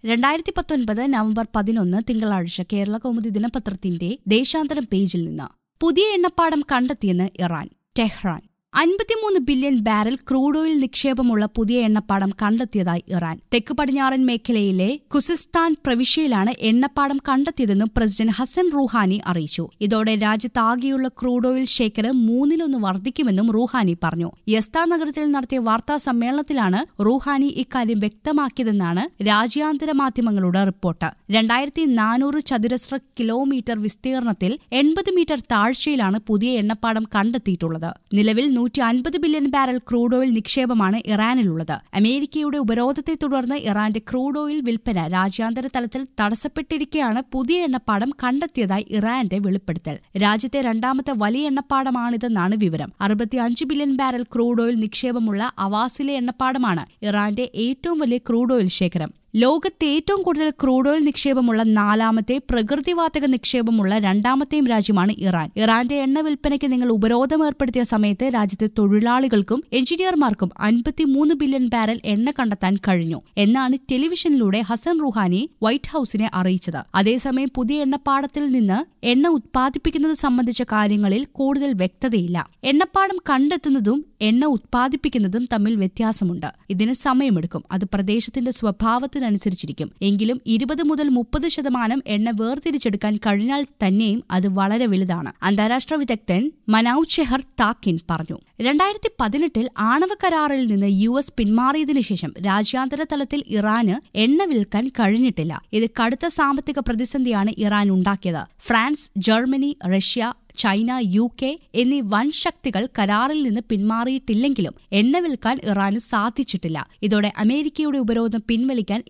രണ്ടായിരത്തി പത്തൊൻപത് നവംബർ പതിനൊന്ന് തിങ്കളാഴ്ച കേരള കൗമുദി ദിനപത്രത്തിന്റെ ദേശാന്തരം പേജിൽ നിന്ന് പുതിയ എണ്ണപ്പാടം കണ്ടെത്തിയെന്ന് ഇറാൻ ടെഹ്റാൻ അൻപത്തിമൂന്ന് ബില്യൺ ബാരൽ ക്രൂഡ് ഓയിൽ നിക്ഷേപമുള്ള പുതിയ എണ്ണപ്പാടം കണ്ടെത്തിയതായി ഇറാൻ തെക്ക് പടിഞ്ഞാറൻ മേഖലയിലെ ഖുസിസ്ഥാൻ പ്രവിശ്യയിലാണ് എണ്ണപ്പാടം കണ്ടെത്തിയതെന്നും പ്രസിഡന്റ് ഹസൻ റൂഹാനി അറിയിച്ചു ഇതോടെ രാജ്യത്താകെയുള്ള ക്രൂഡ് ഓയിൽ ശേഖരം മൂന്നിലൊന്ന് വർദ്ധിക്കുമെന്നും റൂഹാനി പറഞ്ഞു യസ്ത നഗരത്തിൽ നടത്തിയ വാർത്താ സമ്മേളനത്തിലാണ് റൂഹാനി ഇക്കാര്യം വ്യക്തമാക്കിയതെന്നാണ് രാജ്യാന്തര മാധ്യമങ്ങളുടെ റിപ്പോർട്ട് രണ്ടായിരത്തി നാനൂറ് ചതുരശ്ര കിലോമീറ്റർ വിസ്തീർണത്തിൽ എൺപത് മീറ്റർ താഴ്ചയിലാണ് പുതിയ എണ്ണപ്പാടം കണ്ടെത്തിയിട്ടുള്ളത് നിലവിൽ നൂറ്റി അൻപത് ബില്യൺ ബാരൽ ക്രൂഡ് ഓയിൽ നിക്ഷേപമാണ് ഇറാനിലുള്ളത് അമേരിക്കയുടെ ഉപരോധത്തെ തുടർന്ന് ഇറാന്റെ ക്രൂഡ് ഓയിൽ വിൽപ്പന രാജ്യാന്തര തലത്തിൽ തടസ്സപ്പെട്ടിരിക്കെയാണ് പുതിയ എണ്ണപ്പാടം കണ്ടെത്തിയതായി ഇറാന്റെ വെളിപ്പെടുത്തൽ രാജ്യത്തെ രണ്ടാമത്തെ വലിയ എണ്ണപ്പാടമാണിതെന്നാണ് വിവരം അറുപത്തിയഞ്ച് ബില്യൺ ബാരൽ ക്രൂഡ് ഓയിൽ നിക്ഷേപമുള്ള അവാസിലെ എണ്ണപ്പാടമാണ് ഇറാന്റെ ഏറ്റവും വലിയ ക്രൂഡ് ഓയിൽ ശേഖരം ലോകത്തെ ഏറ്റവും കൂടുതൽ ക്രൂഡ് ഓയിൽ നിക്ഷേപമുള്ള നാലാമത്തെ പ്രകൃതിവാതക നിക്ഷേപമുള്ള രണ്ടാമത്തെയും രാജ്യമാണ് ഇറാൻ ഇറാന്റെ എണ്ണ വിൽപ്പനയ്ക്ക് നിങ്ങൾ ഉപരോധം ഏർപ്പെടുത്തിയ സമയത്ത് രാജ്യത്തെ തൊഴിലാളികൾക്കും എഞ്ചിനീയർമാർക്കും അൻപത്തിമൂന്ന് ബില്യൺ ബാരൽ എണ്ണ കണ്ടെത്താൻ കഴിഞ്ഞു എന്നാണ് ടെലിവിഷനിലൂടെ ഹസൻ റുഹാനി വൈറ്റ് ഹൌസിനെ അറിയിച്ചത് അതേസമയം പുതിയ എണ്ണപ്പാടത്തിൽ നിന്ന് എണ്ണ ഉത്പാദിപ്പിക്കുന്നത് സംബന്ധിച്ച കാര്യങ്ങളിൽ കൂടുതൽ വ്യക്തതയില്ല എണ്ണപ്പാടം കണ്ടെത്തുന്നതും എണ്ണ ഉത്പാദിപ്പിക്കുന്നതും തമ്മിൽ വ്യത്യാസമുണ്ട് ഇതിന് സമയമെടുക്കും അത് പ്രദേശത്തിന്റെ സ്വഭാവത്തിനനുസരിച്ചിരിക്കും എങ്കിലും ഇരുപത് മുതൽ മുപ്പത് ശതമാനം എണ്ണ വേർതിരിച്ചെടുക്കാൻ കഴിഞ്ഞാൽ തന്നെയും അത് വളരെ വലുതാണ് അന്താരാഷ്ട്ര വിദഗ്ധൻ മനൌ ചെഹർ താക്കിൻ പറഞ്ഞു രണ്ടായിരത്തി പതിനെട്ടിൽ ആണവ കരാറിൽ നിന്ന് യു എസ് പിന്മാറിയതിനു ശേഷം രാജ്യാന്തര തലത്തിൽ ഇറാന് എണ്ണ വിൽക്കാൻ കഴിഞ്ഞിട്ടില്ല ഇത് കടുത്ത സാമ്പത്തിക പ്രതിസന്ധിയാണ് ഇറാൻ ഉണ്ടാക്കിയത് France Germany Russia China U K എന്നീ വൻ ശക്തികൾ കരാറിൽ നിന്ന് പിന്മാറിയിട്ടില്ലെങ്കിലും എണ്ണ വിൽക്കാൻ ഇറാന് സാധിച്ചിട്ടില്ല ഇതോടെ അമേരിക്കയുടെ ഉപരോധം പിൻവലിക്കാൻ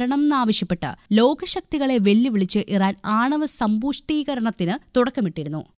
ഇടപെടണമെന്നാവശ്യപ്പെട്ട് ലോകശക്തികളെ വെല്ലുവിളിച്ച് ഇറാൻ ആണവ സമ്പുഷ്ടീകരണത്തിന് തുടക്കമിട്ടിരുന്നു